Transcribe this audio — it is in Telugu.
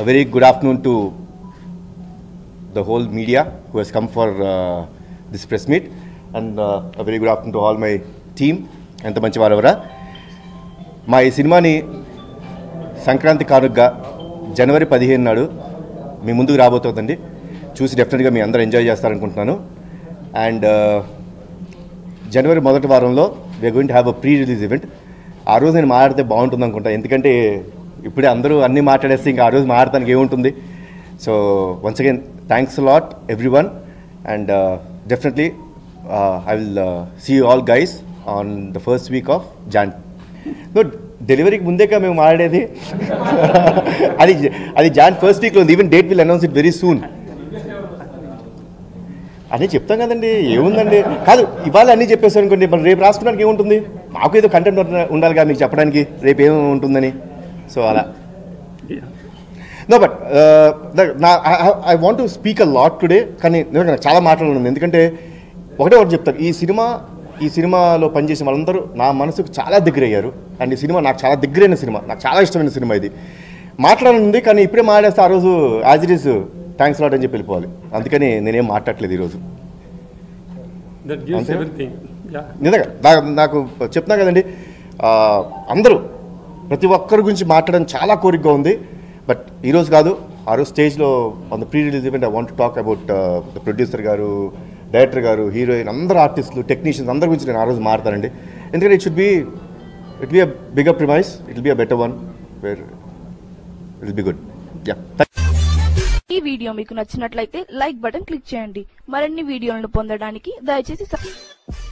very good afternoon to the whole media who has come for uh, this press meet, and uh, a very good afternoon to all my team. ఎంత మంచి వారెవరా మా ఈ సినిమాని సంక్రాంతి కానుగ్గా జనవరి పదిహేను నాడు మీ ముందుకు రాబోతోందండి చూసి డెఫినెట్గా మీ అందరూ ఎంజాయ్ చేస్తారనుకుంటున్నాను అండ్ జనవరి మొదటి వారంలో we're going to have a pre release event ఆ రోజు నేను మాట్లాడితే బాగుంటుంది అనుకుంటా ఎందుకంటే ఇప్పుడే అందరూ అన్నీ మాట్లాడేస్తే ఇంకా ఆ రోజు మాట్లాడటానికి ఏముంటుంది so once again thanks lot everyone and definitely I will see you all guys on the first week of Jan no డెలివరీకి ముందేగా మేము మాట్లాడేది అది అది జాన్ ఫస్ట్ వీక్లో ఉంది even date will announce it very soon అన్నీ చెప్తాం కదండి ఏముందండి కాదు ఇవాళ అన్నీ చెప్పేసారు అనుకోండి మరి రేపు రాసుకోవడానికి ఏముంటుంది మాకు ఏదో కంటెంట్ ఉండాలిగా మీకు చెప్పడానికి రేపు ఏమి ఉంటుందని సో అలా నో బట్ నా I want to speak a lot today కానీ నిజంగా నాకు చాలా మాట్లాడాలి ఎందుకంటే ఒకటే ఒకటి చెప్తాను ఈ సినిమా ఈ సినిమాలో పనిచేసిన వాళ్ళందరూ నా మనసుకు చాలా దగ్గర అయ్యారు అండ్ ఈ సినిమా నాకు చాలా దగ్గరైన సినిమా నాకు చాలా ఇష్టమైన సినిమా ఇది మాట్లాడనుంది కానీ ఇప్పుడే మాట్లాడేస్తే ఆ రోజు as it is thanks lot అని చెప్పి వెళ్ళిపోవాలి అందుకని నేనేం మాట్లాడలేదు ఈరోజు That gives Ante? everything. Yeah. నిజంగా నా- నాకు చెప్తున్నా కదండి ఆ, అందరూ ప్రతి ఒక్కరి గురించి మాట్లాడడం చాలా కోరికగా ఉంది బట్ ఈరోజు కాదు ఆ రోజు స్టేజ్లో on the pre release event I want talk about the producer garu director garu heroine అందరు ఆర్టిస్టులు టెక్నీషియన్స్ అందరి గురించి నేను ఆ రోజు మాట్లాడతానండి ఎందుకంటే it should be it be a bigger premise it will be a better one where it will be good yeah ఈ వీడియో మీకు నచ్చినట్లయితే లైక్ బటన్ క్లిక్ చేయండి మరిన్ని వీడియోలను పొందడానికి దయచేసి సబ్